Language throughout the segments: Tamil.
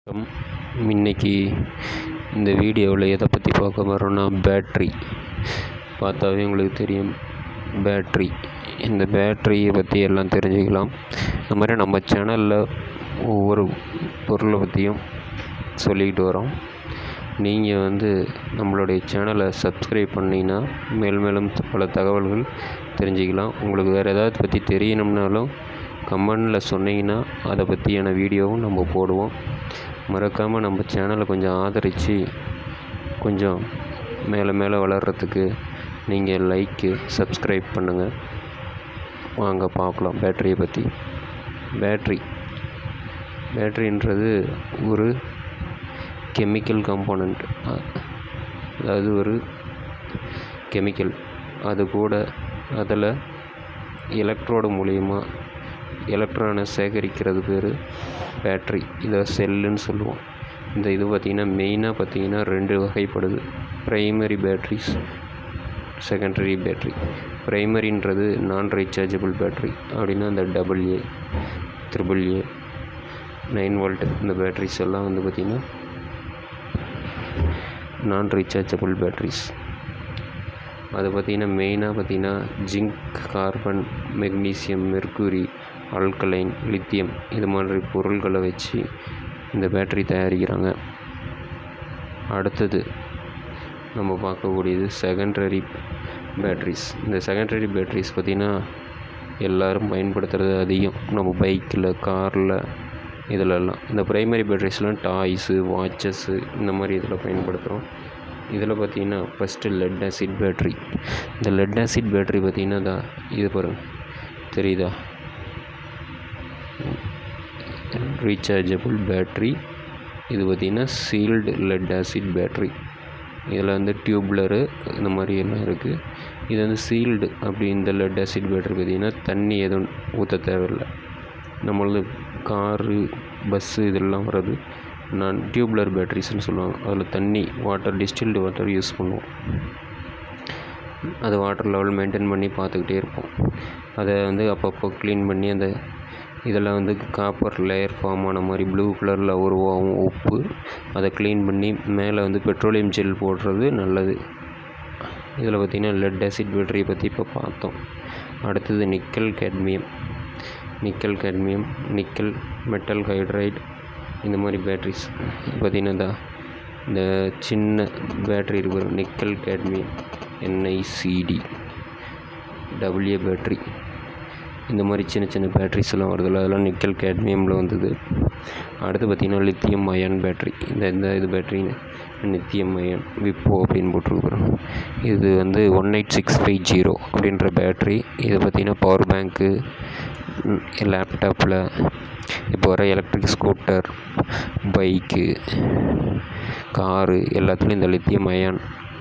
வணக்கம் இன்றைக்கி இந்த வீடியோவில் எதை பற்றி பார்க்க போகிறோன்னா பேட்ரி பார்த்தாவே உங்களுக்கு தெரியும் பேட்ரி இந்த பேட்ரியை பற்றி எல்லாம் தெரிஞ்சுக்கலாம் இந்த மாதிரி நம்ம சேனலில் ஒவ்வொரு பொருளை பற்றியும் சொல்லிக்கிட்டு வரோம் நீங்கள் வந்து நம்மளுடைய சேனலை சப்ஸ்கிரைப் பண்ணிங்கன்னா மேல் மேலும் பல தகவல்கள் தெரிஞ்சுக்கலாம் உங்களுக்கு வேறு ஏதாவது பற்றி தெரியணும்னாலும் கமெண்டில் சொன்னீங்கன்னா அதை பற்றியான வீடியோவும் நம்ம போடுவோம் மறக்காமல் நம்ம சேனலை கொஞ்சம் ஆதரித்து கொஞ்சம் மேலே மேலே வளர்கிறதுக்கு நீங்கள் லைக்கு சப்ஸ்கிரைப் பண்ணுங்கள் வாங்க பார்க்கலாம் பேட்டரியை பற்றி பேட்ரி பேட்ரின்றது ஒரு கெமிக்கல் காம்போனண்ட் அதாவது ஒரு கெமிக்கல் அது கூட அதில் எலக்ட்ரோடு மூலிமா எலக்ட்ரானை சேகரிக்கிறது பேர் பேட்ரி இதை செல்லுன்னு சொல்லுவோம் இந்த இது பார்த்திங்கன்னா மெயினாக பார்த்திங்கன்னா ரெண்டு வகைப்படுது ப்ரைமரி பேட்ரிஸ் செகண்டரி பேட்ரி ப்ரைமரின்றது நான் ரீசார்ஜபிள் பேட்ரி அப்படின்னா இந்த double A triple A nine volt இந்த பேட்ரிஸ் எல்லாம் வந்து பார்த்திங்கன்னா நான் ரீசார்ஜபிள் பேட்ரிஸ் அது பார்த்திங்கன்னா மெயினாக பார்த்திங்கன்னா zinc carbon magnesium mercury alkaline lithium இது மாதிரி பொருள்களை வச்சு இந்த பேட்டரி தயாரிக்கிறாங்க அடுத்தது நம்ம பார்க்கக்கூடியது செகண்டரி பேட்ரிஸ் இந்த செகண்டரி பேட்ரிஸ் பார்த்திங்கன்னா எல்லோரும் பயன்படுத்துகிறது அதிகம் நம்ம பைக்கில் காரில் இதிலெல்லாம் இந்த ப்ரைமரி பேட்ரிஸ்லாம் டாய்ஸு வாட்சஸ்ஸு இந்த மாதிரி இதில் பயன்படுத்துகிறோம் இதில் பார்த்திங்கன்னா ஃபஸ்ட்டு லெட் ஆசிட் பேட்ரி இந்த லெட் ஆசிட் பேட்ரி பார்த்திங்கன்னா தான் இது பாருங்கள் தெரியுதா ரீசார்ஜபிள் பேட்ரி இது பார்த்திங்கன்னா சீல்டு லெட் ஆசிட் பேட்ரி இதில் வந்து டியூப்லரு இந்த மாதிரி எல்லாம் இருக்குது இது வந்து சீல்டு அப்படி இந்த லெட் ஆசிட் பேட்ரி பார்த்திங்கன்னா தண்ணி எதுவும் ஊற்ற தேவையில்லை நம்மளது காரு பஸ்ஸு இதெல்லாம் வர்றது நான் டியூப்லர் பேட்ரிஸ்னு சொல்லுவாங்க அதில் தண்ணி வாட்டர் டிஸ்டில்டு வாட்டர் யூஸ் பண்ணுவோம் அது வாட்டர் லெவல் மெயின்டைன் பண்ணி பார்த்துக்கிட்டே இருப்போம் அதை வந்து அப்பப்போ க்ளீன் பண்ணி அந்த இதெல்லாம் வந்து காப்பர் லேயர் ஃபார்ம் ஆன மாதிரி ப்ளூ கலரில் உருவாகும் உப்பு அதை க்ளீன் பண்ணி மேலே வந்து பெட்ரோலியம் ஜெல் போடுறது நல்லது இதில் பார்த்திங்கன்னா லெட் ஆசிட் பேட்டரியை பற்றி இப்போ பார்த்தோம் அடுத்தது nickel cadmium nickel cadmium nickel metal hydride இந்த மாதிரி பேட்ரிஸ் பார்த்திங்கன்னா இந்த சின்ன பேட்ரி இருக்கிற nickel cadmium NICD W battery இந்த மாதிரி சின்ன சின்ன பேட்ரிஸ் எல்லாம் வருதில்ல அதெல்லாம் நிக்கல் கேட்மியமில் வந்தது அடுத்து பார்த்திங்கன்னா லித்தியம் அயன் பேட்ரி இந்த இந்த இது பேட்ரி லித்தியம் அயன் விப்போ அப்படின்னு போட்டிருக்குறோம் இது வந்து one eight six five zero அப்படின்ற பேட்ரி இது பார்த்திங்கன்னா பவர் பேங்க்கு லேப்டாப்பில் இப்போ வர எலக்ட்ரிக் ஸ்கூட்டர் பைக்கு காரு எல்லாத்துலேயும் இந்த லித்தியம் அயான்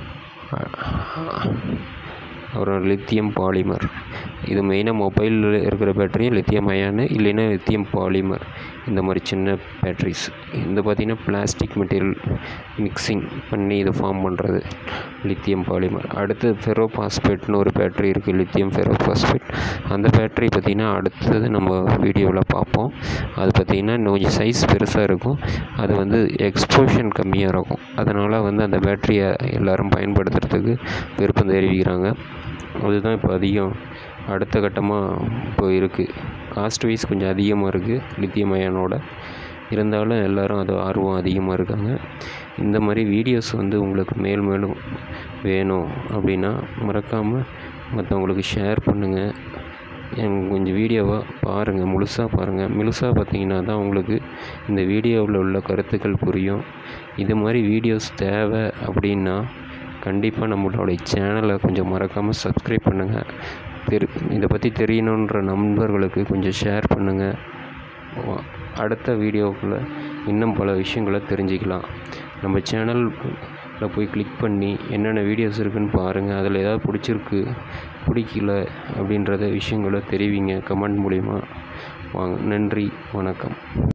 அப்புறம் லித்தியம் பாலிமர் இது மெயினாக மொபைலில் இருக்கிற பேட்டரியும் லித்தியம் அயானு இல்லைன்னா லித்தியம் பாலிமர் இந்த மாதிரி சின்ன பேட்ரிஸ் இந்த பார்த்திங்கன்னா பிளாஸ்டிக் மெட்டீரியல் மிக்சிங் பண்ணி இதை ஃபார்ம் பண்ணுறது லித்தியம் பாலிமர் அடுத்து ஃபெரோ பாஸ்பேட்னு ஒரு பேட்ரி இருக்குது லித்தியம் ஃபெரோ பாஸ்பேட் அந்த பேட்ரி பார்த்திங்கன்னா அடுத்தது நம்ம வீடியோவில் பார்ப்போம் அது பார்த்திங்கன்னா இன்னும் கொஞ்சம் சைஸ் பெருசாக இருக்கும் அது வந்து எக்ஸ்போஷன் கம்மியாக இருக்கும் அதனால் வந்து அந்த பேட்டரியை எல்லோரும் பயன்படுத்துகிறதுக்கு விருப்பம் தெரிவிக்கிறாங்க அதுதான் இப்போ அதிகம் அடுத்த கட்டமாக இப்போ இருக்குது காஸ்ட் வைஸ் கொஞ்சம் அதிகமாக இருக்குது லித்தியம் அயனோட இருந்தாலும் எல்லோரும் அது ஆர்வம் அதிகமாக இருக்காங்க இந்த மாதிரி வீடியோஸ் வந்து உங்களுக்கு மேல் மேலும் வேணும் அப்படின்னா மறக்காமல் மற்றவங்களுக்கு ஷேர் பண்ணுங்கள் எனக்கு கொஞ்சம் வீடியோவை பாருங்கள் முழுசாக பாருங்கள் முழுசாக பார்த்தீங்கன்னா தான் உங்களுக்கு இந்த வீடியோவில் உள்ள கருத்துக்கள் புரியும் இது மாதிரி வீடியோஸ் தேவை அப்படின்னா கண்டிப்பாக நம்மளுடைய சேனலை கொஞ்சம் மறக்காமல் சப்ஸ்கிரைப் பண்ணுங்கள் தெரி இதை பற்றி தெரியணுன்ற நண்பர்களுக்கு கொஞ்சம் ஷேர் பண்ணுங்கள் அடுத்த வீடியோக்குள்ளே இன்னும் பல விஷயங்களை தெரிஞ்சுக்கலாம் நம்ம சேனலில் போய் கிளிக் பண்ணி என்னென்ன வீடியோஸ் இருக்குதுன்னு பாருங்கள் அதில் ஏதாவது பிடிச்சிருக்கு பிடிக்கல அப்படின்றத விஷயங்களை தெரிவிங்க கமெண்ட் மூலிமா வாங்க நன்றி வணக்கம்